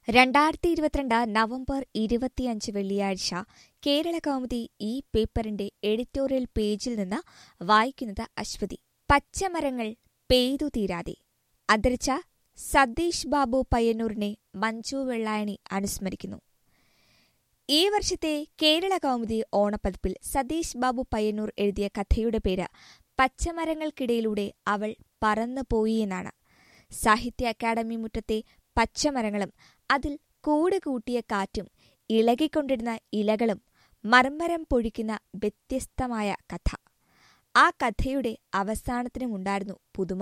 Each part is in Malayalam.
രണ്ടായിരത്തി ഇരുപത്തിരണ്ട് നവംബർ ഇരുപത്തിയഞ്ച് വെള്ളിയാഴ്ച കേരള കൗമുദി ഈ പേപ്പറിന്റെ എഡിറ്റോറിയൽ പേജിൽ നിന്ന് വായിക്കുന്നത് അശ്വതി പച്ചമരങ്ങൾ പെയ്തു തീരാതെ അന്തരിച്ച സതീഷ് ബാബു പയ്യന്നൂരിനെ മഞ്ജു വെള്ളായണി അനുസ്മരിക്കുന്നു ഈ വർഷത്തെ കേരള കൗമുദി ഓണപ്പതിപ്പിൽ സതീഷ് ബാബു പയ്യന്നൂർ എഴുതിയ കഥയുടെ പേര് പച്ചമരങ്ങൾക്കിടയിലൂടെ അവൾ പറന്നുപോയി എന്നാണ് സാഹിത്യ അക്കാദമി മുറ്റത്തെ പച്ചമരങ്ങളും അതിൽ കൂട് കൂട്ടിയ കാറ്റും ഇളകിക്കൊണ്ടിരുന്ന ഇലകളും മർമ്മരം പൊഴിക്കുന്ന വ്യത്യസ്തമായ കഥ ആ കഥയുടെ അവസാനത്തിനുമുണ്ടായിരുന്നു പുതുമ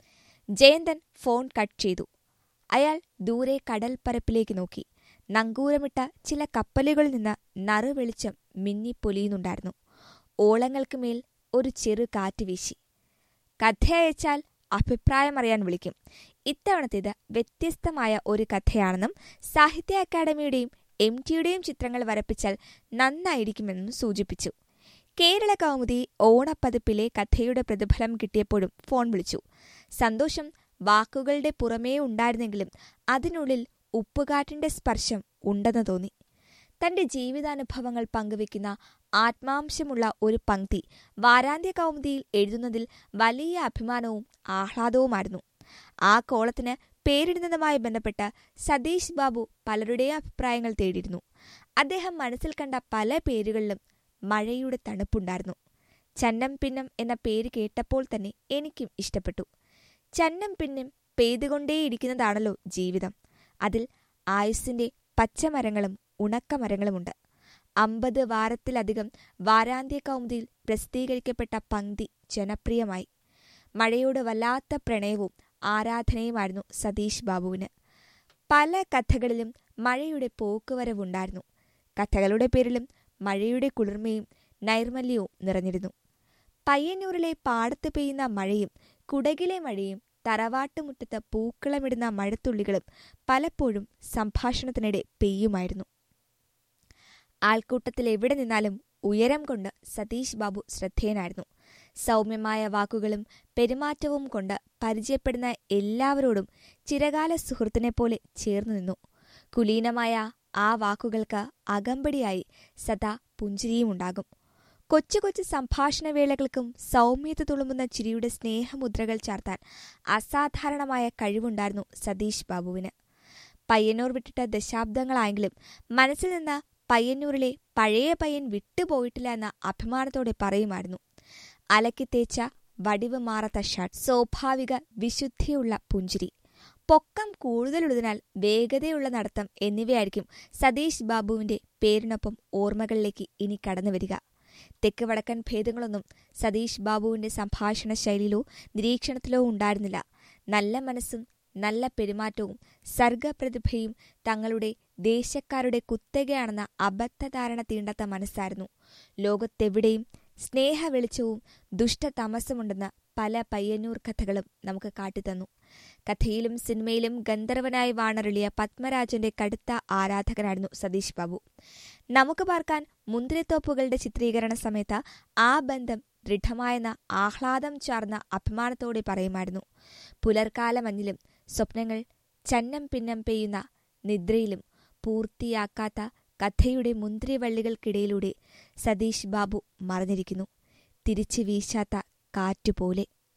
ജയന്തൻ ഫോൺ കട്ട് ചെയ്തു അയാൾ ദൂരെ കടൽപ്പരപ്പിലേക്ക് നോക്കി നങ്കൂരമിട്ട ചില കപ്പലുകളിൽ നിന്ന് നറുവെളിച്ചം മിന്നിപ്പൊലിയുന്നുണ്ടായിരുന്നു ഓളങ്ങൾക്ക് മേൽ ഒരു ചെറു കാറ്റ് വീശി കഥയയച്ചാൽ അഭിപ്രായമറിയാൻ വിളിക്കും ഇത്തവണത്തേത് വ്യത്യസ്തമായ ഒരു കഥയാണെന്നും സാഹിത്യ അക്കാദമിയുടെയും എം ടിയുടെയും ചിത്രങ്ങൾ വരപ്പിച്ചാൽ നന്നായിരിക്കുമെന്നും സൂചിപ്പിച്ചു കേരള കൗമുദി ഓണപ്പതിപ്പിലെ കഥയുടെ പ്രതിഫലം കിട്ടിയപ്പോഴും ഫോൺ വിളിച്ചു സന്തോഷം വാക്കുകളുടെ പുറമേ ഉണ്ടായിരുന്നെങ്കിലും അതിനുള്ളിൽ ഉപ്പുകാറ്റിന്റെ സ്പർശം ഉണ്ടെന്ന് തോന്നി തന്റെ ജീവിതാനുഭവങ്ങൾ പങ്കുവെക്കുന്ന ആത്മാംശമുള്ള ഒരു പങ്ക്തി വാരാന്ത്യ കൗമുദിയിൽ എഴുതുന്നതിൽ വലിയ അഭിമാനവും ആഹ്ലാദവുമായിരുന്നു ആ കോളത്തിന് പേരിടുന്നതുമായി ബന്ധപ്പെട്ട് സതീഷ് ബാബു പലരുടെയും അഭിപ്രായങ്ങൾ തേടിയിരുന്നു അദ്ദേഹം മനസ്സിൽ കണ്ട പല പേരുകളിലും മഴയുടെ തണുപ്പുണ്ടായിരുന്നു ചന്നം പിന്നം എന്ന പേര് കേട്ടപ്പോൾ തന്നെ എനിക്കും ഇഷ്ടപ്പെട്ടു ചന്നം പിന്നം പെയ്തുകൊണ്ടേയിരിക്കുന്നതാണല്ലോ ജീവിതം അതിൽ ആയുസ്സിന്റെ പച്ചമരങ്ങളും ഉണക്കമരങ്ങളുമുണ്ട് അമ്പത് വാരത്തിലധികം വാരാന്ത്യ കൗമുദിയിൽ പ്രസിദ്ധീകരിക്കപ്പെട്ട പങ്ക്തി ജനപ്രിയമായി മഴയോട് വല്ലാത്ത പ്രണയവും ആരാധനയുമായിരുന്നു സതീഷ് ബാബുവിന് പല കഥകളിലും മഴയുടെ പോക്കുവരവുണ്ടായിരുന്നു കഥകളുടെ പേരിലും മഴയുടെ കുളിർമയും നൈർമല്യവും നിറഞ്ഞിരുന്നു പയ്യന്നൂരിലെ പാടത്ത് പെയ്യുന്ന മഴയും കുടകിലെ മഴയും തറവാട്ടുമുറ്റത്ത് പൂക്കളമിടുന്ന മഴത്തുള്ളികളും പലപ്പോഴും സംഭാഷണത്തിനിടെ പെയ്യുമായിരുന്നു ആൾക്കൂട്ടത്തിൽ എവിടെ നിന്നാലും ഉയരം കൊണ്ട് സതീഷ് ബാബു ശ്രദ്ധേയനായിരുന്നു സൗമ്യമായ വാക്കുകളും പെരുമാറ്റവും കൊണ്ട് പരിചയപ്പെടുന്ന എല്ലാവരോടും ചിരകാല സുഹൃത്തിനെ പോലെ ചേർന്നു നിന്നു കുലീനമായ ആ വാക്കുകൾക്ക് അകമ്പടിയായി സദാ പുഞ്ചിരിയുമുണ്ടാകും കൊച്ചു കൊച്ചു സംഭാഷണവേളകൾക്കും സൗമ്യത തുളുമ്പുന്ന ചിരിയുടെ സ്നേഹമുദ്രകൾ ചാർത്താൻ അസാധാരണമായ കഴിവുണ്ടായിരുന്നു സതീഷ് ബാബുവിന് പയ്യന്നൂർ വിട്ടിട്ട് ദശാബ്ദങ്ങളായെങ്കിലും മനസ്സിൽ നിന്ന് പയ്യന്നൂരിലെ പഴയ പയ്യൻ വിട്ടുപോയിട്ടില്ല എന്ന അഭിമാനത്തോടെ പറയുമായിരുന്നു അലക്കി തേച്ച വടിവ് മാറാത്ത ഷർട്ട് സ്വാഭാവിക വിശുദ്ധിയുള്ള പുഞ്ചിരി പൊക്കം കൂടുതലുള്ളതിനാൽ വേഗതയുള്ള നടത്തം എന്നിവയായിരിക്കും സതീഷ് ബാബുവിന്റെ പേരിനൊപ്പം ഓർമ്മകളിലേക്ക് ഇനി കടന്നുവരിക തെക്ക് വടക്കൻ ഭേദങ്ങളൊന്നും സതീഷ് ബാബുവിന്റെ സംഭാഷണ ശൈലിയിലോ നിരീക്ഷണത്തിലോ ഉണ്ടായിരുന്നില്ല നല്ല മനസ്സും നല്ല പെരുമാറ്റവും സർഗപ്രതിഭയും തങ്ങളുടെ ദേശക്കാരുടെ കുത്തകയാണെന്ന അബദ്ധധാരണ തീണ്ടാത്ത മനസ്സായിരുന്നു ലോകത്തെവിടെയും സ്നേഹവെളിച്ചവും ദുഷ്ടതമസമുണ്ടെന്ന് പല പയ്യന്നൂർ കഥകളും നമുക്ക് കാട്ടിത്തന്നു കഥയിലും സിനിമയിലും ഗന്ധർവനായി വാണറിളിയ പത്മരാജന്റെ കടുത്ത ആരാധകനായിരുന്നു സതീഷ് ബാബു നമുക്ക് പാർക്കാൻ മുന്തിരിത്തോപ്പുകളുടെ ചിത്രീകരണ സമയത്ത് ആ ബന്ധം ദൃഢമായെന്ന ആഹ്ലാദം ചാർന്ന അഭിമാനത്തോടെ പറയുമായിരുന്നു പുലർക്കാല മഞ്ഞിലും സ്വപ്നങ്ങൾ ചന്നം പിന്നം പെയ്യുന്ന നിദ്രയിലും പൂർത്തിയാക്കാത്ത കഥയുടെ മുന്തിരിവള്ളികൾക്കിടയിലൂടെ സതീഷ് ബാബു മറഞ്ഞിരിക്കുന്നു തിരിച്ചു വീശാത്ത കാറ്റുപോലെ